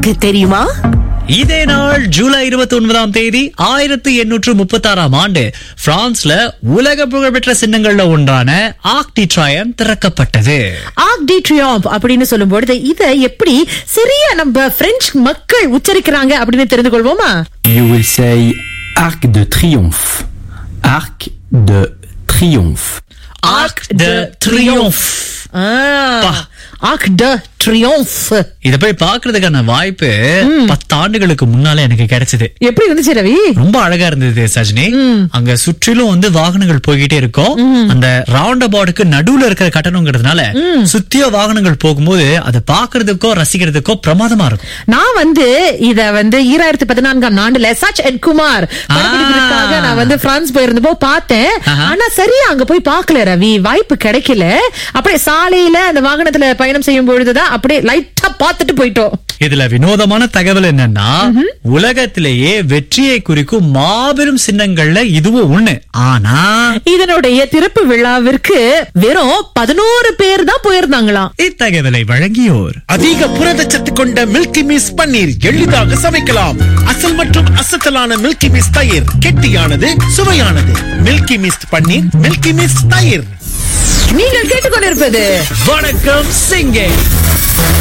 உனக்கு தெரியுமா இதே நாள் ஜூலை இருபத்தி ஒன்பதாம் தேதி ஆயிரத்தி எண்ணூற்று முப்பத்தி ஆறாம் ஆண்டு பிரான்ஸ்ல உலக புகழ்பெற்ற சின்னங்கள்ல ஒன்றான ஆக்டி ட்ராயம் திறக்கப்பட்டது ஆக் டி ட்ரியோம்ப் அப்படின்னு சொல்லும்பொழுது இத எப்படி சரியா நம்ம பிரெஞ்சு மக்கள் உச்சரிக்கிறாங்க அப்படின்னு தெரிந்து கொள்வோமா You will say Arc de Triomphe. Arc de Triomphe. Arc de Triomphe Arc de ட்ரியோம்ப் இத போய் பாக்குறதுக்கான வாய்ப்பு பத்து ஆண்டுகளுக்கு முன்னால எனக்கு கிடைச்சது எப்படி இருந்துச்சு ரவி ரொம்ப அழகா இருந்தது சஜினி அங்க சுற்றிலும் வந்து வாகனங்கள் போய்கிட்டே இருக்கும் அந்த ரவுண்ட் அபவுட்க்கு நடுவுல இருக்கிற கட்டணங்கிறதுனால சுத்திய வாகனங்கள் போகும்போது அதை பாக்குறதுக்கோ ரசிக்கிறதுக்கோ பிரமாதமா இருக்கும் நான் வந்து இத வந்து ஈராயிரத்தி பதினான்காம் ஆண்டுல சச் என் குமார் படப்பிடிப்பிற்காக நான் வந்து பிரான்ஸ் போயிருந்தப்போ பார்த்தேன் ஆஹா. ஆனா சரியா அங்க போய் பார்க்கல ரவி வாய்ப்பு கிடைக்கல அப்படியே சாலையில அந்த வாகனத்துல பயணம் செய்யும் பொழுதுதான் அப்படியே லைட்டா பார்த்துட்டு போயிட்டோம் இதுல வினோதமான தகவல் என்னன்னா உலகத்திலேயே வெற்றியை குறிக்கும் மாபெரும் சின்னங்கள்ல இதுவும் ஒண்ணு ஆனா இதனுடைய திறப்பு விழாவிற்கு வெறும் பதினோரு பேர் தான் போயிருந்தாங்களாம் இத்தகவலை வழங்கியோர் அதிக புரதச்சத்து கொண்ட மில்கி மிஸ் பன்னீர் எளிதாக சமைக்கலாம் அசல் மற்றும் அசத்தலான மில்கி மிஸ் தயிர் கெட்டியானது சுவையானது Milky Mist paneer Milky Mist தயிர் நீங்கள் கேட்டுக்கொண்டிருப்பது வணக்கம் சிங்கே